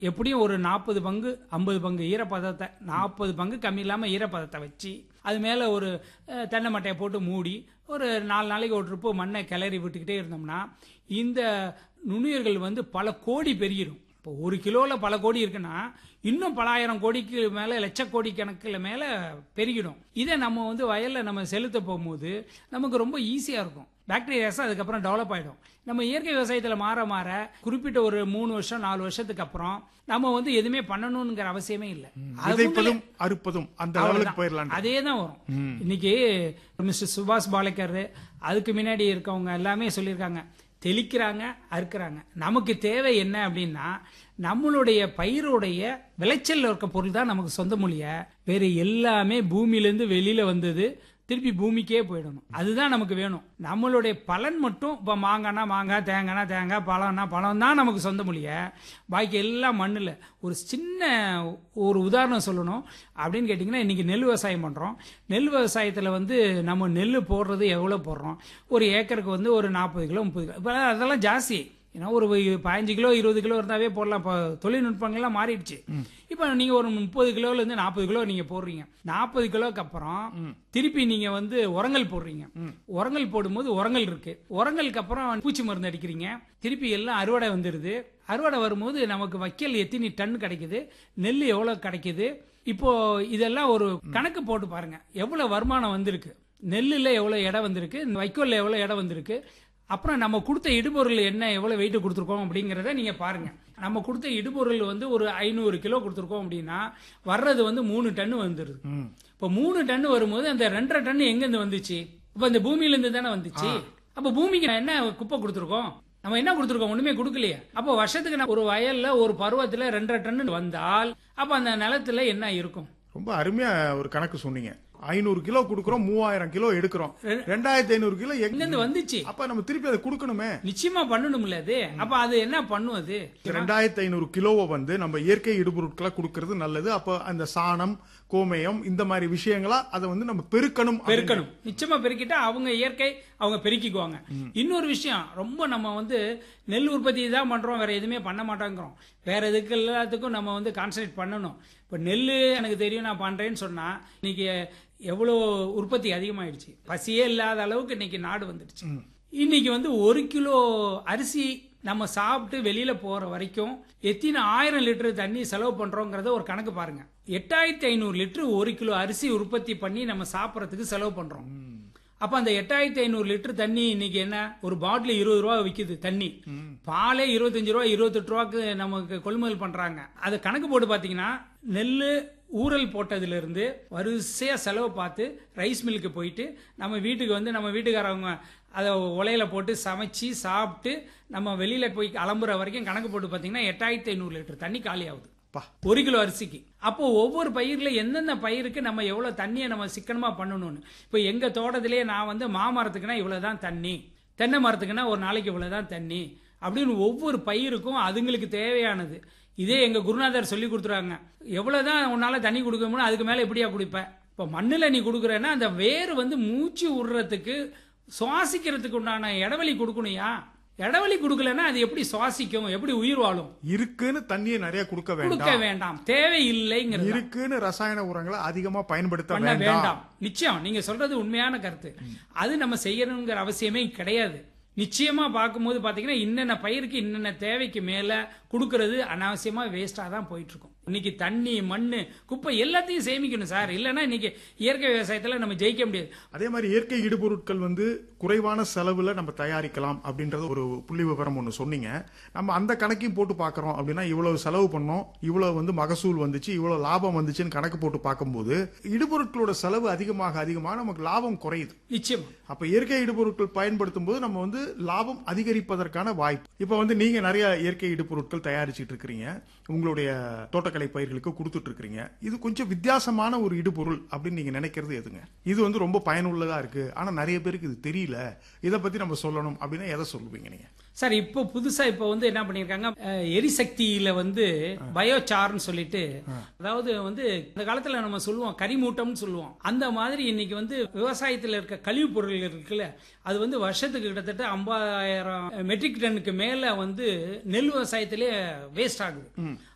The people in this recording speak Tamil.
எப்படியும் ஒரு நாற்பது பங்கு ஐம்பது பங்கு ஈரப்பதத்தை நாற்பது பங்கு கம்மி இல்லாமல் ஈரப்பதத்தை வச்சு அது மேலே ஒரு அஹ், தென்னை மட்டையை போட்டு மூடி ஒரு நாலு நாளைக்கு ஒரு ட்ரிப்பு மண்ணை கிளறி விட்டுக்கிட்டே இருந்தோம்னா இந்த நுண்ணுயிர்கள் வந்து பல கோடி பெருகிடும் இப்போ ஒரு கிலோவில் பல கோடி இருக்குன்னா இன்னும் பல ஆயிரம் கோடிக்கு மேலே லட்ச கோடி கணக்கில் மேலே பெருகிடும் இதை நம்ம வந்து வயலில் நம்ம செலுத்த போகும்போது நமக்கு ரொம்ப ஈஸியாக இருக்கும் பாக்டீரியாஸ் அதுக்கப்புறம் டெவலப் ஆகிடும் நம்ம இயற்கை விவசாயத்தில் மாற மாற குறிப்பிட்ட ஒரு மூணு வருஷம் நாலு வருஷத்துக்கு அப்புறம் நம்ம வந்து எதுவுமே பண்ணணுங்கிற அவசியமே இல்லை அவங்களே- விதைப்பதும் அறுப்பதும் அந்த லெவலுக்கு அவ்வளவுதான். போயிடலாம் அதே தான் வரும் இன்னைக்கு மிஸ்டர் சுபாஷ் பாலேக்கர் அதுக்கு முன்னாடி இருக்கவங்க எல்லாமே சொல்லியிருக்காங்க தெளிக்கிறாங்க அறுக்கிறாங்க நமக்கு தேவை என்ன அப்படின்னா நம்மளுடைய பயிருடைய விளைச்சல்ல இருக்க பொருள் தான் நமக்கு சொந்த மொழிய வேற எல்லாமே பூமியிலேருந்து வெளியில வந்தது திருப்பி பூமிக்கே போயிடணும் அதுதான் நமக்கு வேணும் நம்மளுடைய பலன் மட்டும் இப்போ மாங்காய்னா மாங்காய் தேங்காய்னா தேங்காய் பழம்னா பழம் தான் நமக்கு சொந்த மொழிய பாக்கி எல்லாம் மண்ணில் ஒரு சின்ன ஒரு உதாரணம் சொல்லணும் அப்படின்னு கேட்டிங்கன்னா இன்றைக்கி நெல் விவசாயம் பண்ணுறோம் நெல் விவசாயத்தில் வந்து நம்ம நெல் போடுறது எவ்வளோ போடுறோம் ஒரு ஏக்கருக்கு வந்து ஒரு நாற்பது கிலோ முப்பது கிலோ இப்போ அதெல்லாம் ஜாஸ்தி ஏன்னா ஒரு பதினஞ்சு கிலோ இருபது கிலோ இருந்தாவே போடலாம் இப்போ தொழில்நுட்பங்கள்லாம் மாறிடுச்சு இப்போ நீங்கள் ஒரு முப்பது கிலோலேருந்து நாற்பது கிலோ நீங்கள் போடுறீங்க நாற்பது கிலோக்கு அப்புறம் திருப்பி நீங்கள் வந்து உரங்கள் போடுறீங்க உரங்கள் போடும்போது உரங்கள் இருக்கு உரங்களுக்கு அப்புறம் பூச்சி மருந்து அடிக்கிறீங்க திருப்பி எல்லாம் அறுவடை வந்துடுது அறுவடை வரும்போது நமக்கு வைக்கல் எத்தனை டன் கிடைக்குது நெல் எவ்வளோ கிடைக்குது இப்போ இதெல்லாம் ஒரு கணக்கு போட்டு பாருங்க எவ்வளவு வருமானம் வந்திருக்கு நெல்லில் எவ்வளோ இடம் வந்திருக்கு வைக்கோல்ல எவ்வளோ இடம் வந்திருக்கு அப்புறம் நம்ம கொடுத்த இடுபொருள் என்ன எவ்வளோ வெயிட் கொடுத்துருக்கோம் அப்படிங்கிறத நீங்கள் பாருங்க நம்ம கொடுத்த இடுபொருள் வந்து ஒரு ஐநூறு கிலோ கொடுத்துருக்கோம் அப்படின்னா வர்றது வந்து மூணு டன்னு வந்துடுது இப்போ மூணு டன்னு வரும்போது அந்த ரெண்டரை டன்னு எங்கேருந்து வந்துச்சு இப்போ இந்த பூமியிலேருந்து தானே வந்துச்சு அப்போ பூமிக்கு நான் என்ன குப்பை கொடுத்துருக்கோம் நம்ம என்ன கொடுத்துருக்கோம் ஒண்ணுமே கொடுக்கலையே அப்போ வருஷத்துக்கு நான் ஒரு வயல்ல ஒரு பருவத்துல ரெண்டரை டன்னு வந்தால் அப்ப அந்த நிலத்துல என்ன இருக்கும் ரொம்ப அருமையா ஒரு கணக்கு சொன்னீங்க ஐநூறு கிலோ கொடுக்கறோம் மூவாயிரம் கிலோ எடுக்கிறோம் ரெண்டாயிரத்தி ஐநூறு கிலோ எங்க எங்கிருந்து வந்துச்சு அப்ப நம்ம திருப்பி அதை கொடுக்கணுமே நிச்சயமா பண்ணணும்ல அது அப்ப அது என்ன பண்ணும் அது ரெண்டாயிரத்தி ஐநூறு கிலோவை வந்து நம்ம இயற்கை இடுபொருட்களை கொடுக்கறது நல்லது அப்ப அந்த சாணம் கோமயம் இந்த மாதிரி விஷயங்களா அதை வந்து நம்ம பெருக்கணும் அப்படின்னு- பெருக்கணும் நிச்சயமா பெருக்கிட்டா அவங்க இயற்கை அவங்க பெருக்கிக்குவாங்க இன்னொரு விஷயம் ரொம்ப நம்ம வந்து நெல் உற்பத்தி தான் பண்றோம் வேற எதுவுமே பண்ண மாட்டோங்கிறோம் வேற எதுக்கு எல்லாத்துக்கும் நம்ம வந்து கான்சன்ட்ரேட் பண்ணணும் இப்போ நெல் எனக்கு தெரியும் நான் பண்றேன்னு சொன்னா இன்னைக்கு எவ்வளோ உற்பத்தி அதிகமாயிடுச்சு பசியே இல்லாத அளவுக்கு இன்னைக்கு நாடு வந்துடுச்சு இன்னைக்கு வந்து ஒரு கிலோ அரிசி நம்ம சாப்பிட்டு வெளியில போற வரைக்கும் எத்தனை ஆயிரம் லிட்டர் தண்ணி செலவு பண்றோங்கிறத ஒரு கணக்கு பாருங்க எட்டாயிரத்தி ஐநூறு லிட்டர் ஒரு கிலோ அரிசி உற்பத்தி பண்ணி நம்ம சாப்பிட்றதுக்கு செலவு பண்றோம் அப்ப அந்த எட்டாயிரத்தி ஐநூறு லிட்டர் தண்ணி இன்னைக்கு என்ன ஒரு பாட்டில் இருபது ரூபா விக்குது தண்ணி பாலே இருபத்தஞ்சு ரூபா இருபத்தெட்டு ரூபாக்கு நமக்கு கொள்முதல் பண்றாங்க அது கணக்கு போட்டு பாத்தீங்கன்னா நெல்லு ஊறல் போட்டதுல இருந்து வரிசையா செலவு பார்த்து ரைஸ் மில்லுக்கு போயிட்டு நம்ம வீட்டுக்கு வந்து நம்ம வீட்டுக்காரவங்க அதை உலையில போட்டு சமைச்சு சாப்பிட்டு நம்ம வெளியில போய் கிளம்புற வரைக்கும் கணக்கு போட்டு பாத்தீங்கன்னா எட்டாயிரத்தி ஐநூறு லிட்டர் தண்ணி காலி ஆகுது பா. ஒரு கிலோ அரிசிக்கு அப்போ ஒவ்வொரு பயிர்ல எந்தெந்த பயிருக்கு நம்ம எவ்வளவு தண்ணியை நம்ம சிக்கனமா பண்ணணும்னு இப்போ எங்க தோட்டத்திலேயே நான் வந்து மாமரத்துக்குன்னா இவ்வளவுதான் தண்ணி தென்னை மரத்துக்குன்னா ஒரு நாளைக்கு இவ்வளவுதான் தண்ணி அப்படின்னு ஒவ்வொரு பயிருக்கும் அதுங்களுக்கு தேவையானது இதே எங்க குருநாதர் சொல்லி கொடுத்துறாங்க எவ்வளவுதான் உன்னால தண்ணி கொடுக்க முடியும் அதுக்கு மேல எப்படியா குடிப்ப இப்போ மண்ணுல நீ கொடுக்குறேன்னா அந்த வேர் வந்து மூச்சு விடுறதுக்கு சுவாசிக்கிறதுக்கு உண்டான இடைவெளி கொடுக்கணும்யா இடைவெளி கொடுக்கலன்னா அது எப்படி சுவாசிக்கும் எப்படி உயிர் வாழும் இருக்குன்னு தண்ணியை நிறைய கொடுக்க கொடுக்க வேண்டாம் வேண்டாம் தேவையில்லைங்கிறது இருக்குன்னு ரசாயன உரங்களை அதிகமா பயன்படுத்த பண்ண வேண்டாம் வேண்டாம் நிச்சயம் நீங்க சொல்றது உண்மையான கருத்து அது நம்ம செய்யணுங்கிற அவசியமே கிடையாது நிச்சயமா பார்க்கும்போது பாத்தீங்கன்னா இன்னென்ன பயிருக்கு இன்னென்ன தேவைக்கு மேல கொடுக்கறது அனாவசியமா வேஸ்டா தான் போயிட்டு இருக்கும் இன்னைக்கு தண்ணி மண்ணு குப்பை எல்லாத்தையும் சேமிக்கணும் சார் இல்லைன்னா இன்னைக்கு இயற்கை விவசாயத்துல நம்ம ஜெயிக்க முடியாது அதே மாதிரி இயற்கை இடுபொருட்கள் வந்து குறைவான செலவுல நம்ம தயாரிக்கலாம் அப்படின்றது ஒரு புள்ளி விவரம் ஒன்று சொன்னீங்க நம்ம அந்த கணக்கையும் போட்டு பார்க்கறோம் அப்படின்னா இவ்வளவு செலவு பண்ணோம் இவ்வளவு வந்து மகசூல் வந்துச்சு இவ்வளவு லாபம் வந்துச்சுன்னு கணக்கு போட்டு பார்க்கும்போது இடுபொருட்களோட செலவு அதிகமாக அதிகமாக நமக்கு லாபம் குறையுது நிச்சயமா அப்ப இயற்கை இடுபொருட்கள் பயன்படுத்தும் போது நம்ம வந்து லாபம் அதிகரிப்பதற்கான வாய்ப்பு இப்ப வந்து நீங்க நிறைய இயற்கை இடுபொருட்கள் தயாரிச்சிட்டு இருக்கிறீங்க உங்களுடைய தோட்டக்கலை பயிர்களுக்கு கொடுத்துட்டு இருக்கிறீங்க இது கொஞ்சம் வித்தியாசமான ஒரு இடுபொருள் அப்படின்னு நீங்க நினைக்கிறது எதுங்க இது வந்து ரொம்ப பயனுள்ளதா இருக்கு ஆனா நிறைய பேருக்கு இது தெரியல இத பத்தி நம்ம சொல்லணும் அப்படின்னா எதை சொல்லுவீங்க நீங்க சார் இப்போ புதுசா இப்போ வந்து என்ன பண்ணிருக்காங்க அஹ், எரிசக்தியில வந்து பயோசார்னு சொல்லிட்டு அதாவது வந்து இந்த காலத்துல நம்ம சொல்லுவோம் கரிமூட்டம்னு சொல்லுவோம் அந்த மாதிரி இன்னைக்கு வந்து விவசாயத்துல இருக்க கழிவுப் பொருட்கள் இருக்குல்ல அது வந்து வருஷத்துக்கு கிட்டத்தட்ட ஐம்பதாயிரம் மெட்ரிக் டன்னுக்கு மேல வந்து நெல் விவசாயத்திலே வேஸ்ட் ஆகுது